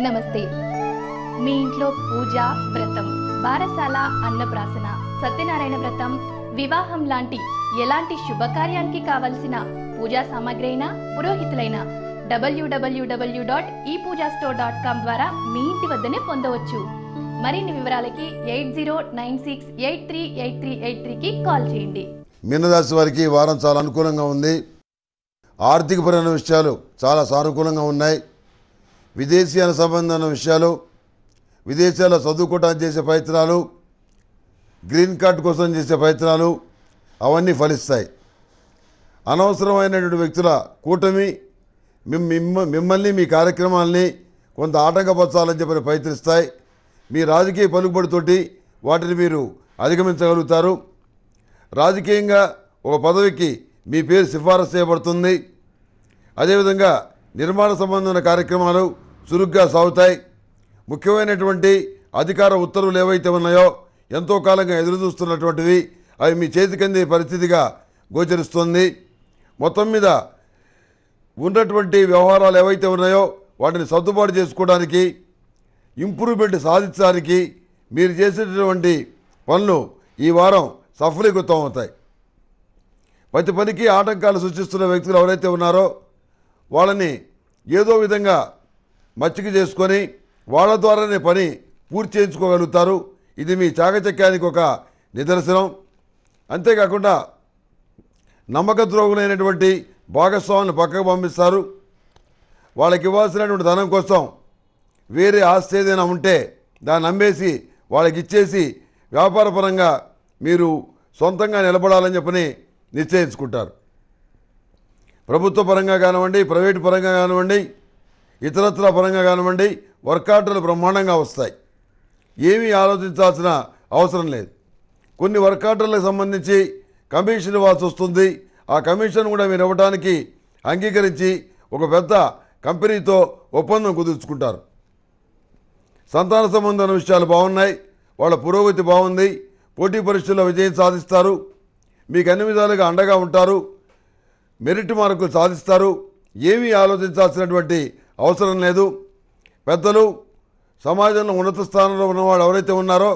నమస్తే మీ ఇంట్లో పూజ వ్రతం బారసాల అన్నప్రాసన సత్యనారాయణ వ్రతం వివాహం లాంటి ఎలాంటి శుభకార్యానికి కావలసిన పూజా సామాగ్రి అయినా పురోహితులైన డబ్ల్యూడబ్ల్యూడబ్ల్యూ డాట్ ఈ పూజా స్టోర్ డాట్ కామ్ ద్వారా మీ ఇంటి వద్దనే పొందవచ్చు మరిన్ని వివరాలకి eight zero nine six eight three eight three eight త్రీకి కాల్ చేయండి మీనరాశి వారికి ఈ వారం చాలా అనుకూలంగా ఉంది ఆర్థికపరమైన విషయాలు చాలా సానుకూలంగా ఉన్నాయి విదేశీయాల సంబంధమైన విషయాలు విదేశాల్లో చదువుకోవడానికి చేసే ప్రయత్నాలు గ్రీన్ కార్డ్ కోసం చేసే ప్రయత్నాలు అవన్నీ ఫలిస్తాయి అనవసరమైనటువంటి వ్యక్తుల కూటమి మిమ్- మిమ్మ- మిమ్మల్ని మీ కార్యక్రమాల్ని కొంత ఆటంకపరచాలని చెప్పి ప్రయత్నిస్తాయి మీ రాజకీయ పలుకుబడితోటి వాటిని మీరు అధిగమించగలుగుతారు రాజకీయంగా ఒక పదవికి మీ పేరు సిఫారసు చేయబడుతుంది అదేవిధంగా నిర్మాణ సంబంధమైన కార్యక్రమాలు చురుగ్గా సాగుతాయి ముఖ్యమైనటువంటి అధికార ఉత్తర్వులు ఏవైతే ఉన్నాయో ఎంతో కాలంగా ఎదురుచూస్తున్నటువంటివి అవి మీ చేతికి అందే పరిస్థితిగా గోచరిస్తుంది మొత్తం మీద ఉన్నటువంటి వ్యవహారాలు ఏవైతే ఉన్నాయో వాటిని సర్దుబాటు చేసుకోవడానికి ఇంప్రూవ్మెంట్ సాధించడానికి మీరు చేసేటటువంటి పనులు ఈ వారం సఫలీకృతం అవుతాయి ప్రతి పనికి ఆటంకాలు సృష్టిస్తున్న వ్యక్తులు ఎవరైతే ఉన్నారో వాళ్ళని ఏదో విధంగా మచ్చిక చేసుకొని వాళ్ళ ద్వారానే పని పూర్తి చేయించుకోగలుగుతారు ఇది మీ చాకచక్యానికి ఒక నిదర్శనం అంతేకాకుండా నమ్మక ద్రోగులైనటువంటి భాగస్వాములను పక్కకు పంపిస్తారు వాళ్ళకి ఇవ్వాల్సినటువంటి ధనం కోసం వేరే ఆస్తి ఏదైనా ఉంటే దాన్ని అమ్మేసి వాళ్ళకి ఇచ్చేసి వ్యాపారపరంగా మీరు సొంతంగా నిలబడాలని చెప్పని నిశ్చయించుకుంటారు ప్రభుత్వ పరంగా కానివ్వండి ప్రైవేటు పరంగా కానివ్వండి ఇతరత్ర పరంగా కానివ్వండి వర్క్ ఆర్డర్లు బ్రహ్మాండంగా వస్తాయి ఏమీ ఆలోచించాల్సిన అవసరం లేదు కొన్ని వర్క్ ఆర్డర్లకు సంబంధించి కమిషన్ ఇవ్వాల్సి వస్తుంది ఆ కమిషన్ కూడా మీరు ఇవ్వడానికి అంగీకరించి ఒక పెద్ద కంపెనీతో ఒప్పందం కుదుర్చుకుంటారు సంతాన సంబంధమైన విషయాలు బాగున్నాయి వాళ్ళ పురోగతి బాగుంది పోటీ పరీక్షల్లో విజయం సాధిస్తారు మీకు అన్ని విధాలుగా అండగా ఉంటారు మెరిట్ మార్కులు సాధిస్తారు ఏమీ ఆలోచించాల్సినటువంటి అవసరం లేదు పెద్దలు సమాజంలో ఉన్నత స్థానంలో ఉన్నవాళ్ళు ఎవరైతే ఉన్నారో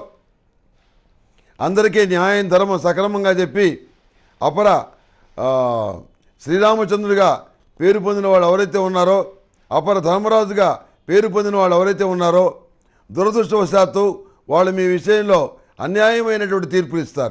అందరికీ న్యాయం ధర్మం సక్రమంగా చెప్పి అపర ఆ, శ్రీరామచంద్రుడిగా పేరు పొందిన వాళ్ళు ఎవరైతే ఉన్నారో అపర ధర్మరాజుగా పేరు పొందిన వాళ్ళు ఎవరైతే ఉన్నారో దురదృష్టవశాత్తు వాళ్ళు మీ విషయంలో అన్యాయమైనటువంటి తీర్పులు ఇస్తారు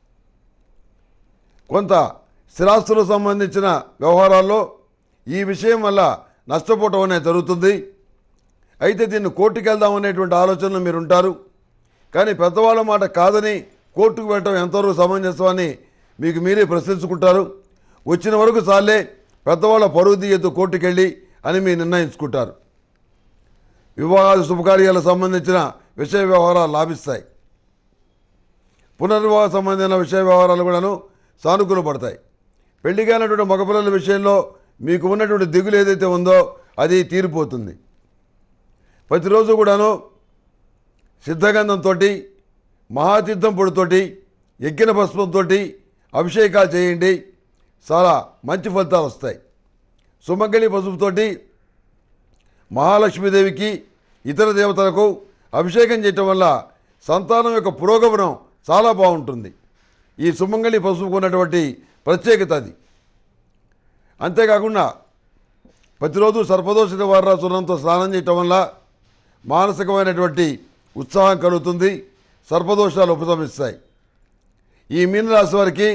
కొంత స్థిరాస్తులకు సంబంధించిన వ్యవహారాల్లో ఈ విషయం వల్ల నష్టపోవటం అనేది జరుగుతుంది అయితే దీన్ని కోర్టుకు వెళ్దామనేటువంటి ఆలోచనలు మీరు ఉంటారు కానీ పెద్దవాళ్ళ మాట కాదని కోర్టుకు వెళ్ళటం ఎంతవరకు సమంజసం అని మీకు మీరే ప్రశ్నించుకుంటారు వచ్చిన వరకు చాలే పెద్దవాళ్ళ పరువు తీయద్దు కోర్టుకు వెళ్ళి అని మీరు నిర్ణయించుకుంటారు వివాహాలు శుభకార్యాలకు సంబంధించిన విషయ వ్యవహారాలు లాభిస్తాయి పునర్వివాహ సంబంధించిన విషయ వ్యవహారాలు కూడాను సానుకూల పడతాయి పెళ్లి కానటువంటి మగపిల్లల విషయంలో మీకు ఉన్నటువంటి దిగులు ఏదైతే ఉందో అది తీరిపోతుంది ప్రతిరోజు కూడాను సిద్ధగంధంతో మహాతీర్థం పొడితోటి ఎక్కిన భస్మంతో అభిషేకాలు చేయండి చాలా మంచి ఫలితాలు వస్తాయి సుమంగళి పసుపుతోటి మహాలక్ష్మీదేవికి ఇతర దేవతలకు అభిషేకం చేయటం వల్ల సంతానం యొక్క పురోగమనం చాలా బాగుంటుంది ఈ సుమంగళి పసుపుకు ఉన్నటువంటి ప్రత్యేకత అది అంతేకాకుండా ప్రతిరోజు సర్పదోష నివారణ చూర్ణంతో స్నానం చేయటం వల్ల మానసికమైనటువంటి ఉత్సాహం కలుగుతుంది సర్పదోషాలు ఉపశమిస్తాయి ఈ మీనరాశి వారికి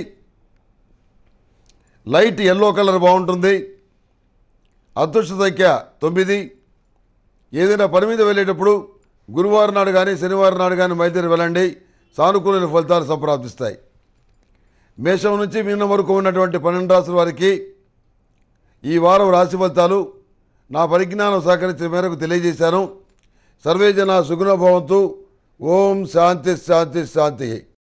లైట్ ఎల్లో కలర్ బాగుంటుంది అదృష్ట సంఖ్య తొమ్మిది ఏదైనా పని మీద వెళ్ళేటప్పుడు గురువారం నాడు కానీ శనివారం నాడు కానీ మైదారి వెళ్ళండి సానుకూల ఫలితాలు సంప్రాప్తిస్తాయి మేషం నుంచి మీనం వరకు ఉన్నటువంటి పన్నెండు రాసుల వారికి ఈ వారం రాశి ఫలితాలు నా పరిజ్ఞానం సహకరించిన మేరకు తెలియజేశాను సర్వే జన సుగుణ భవంతు ఓం శాంతి శాంతి శాంతి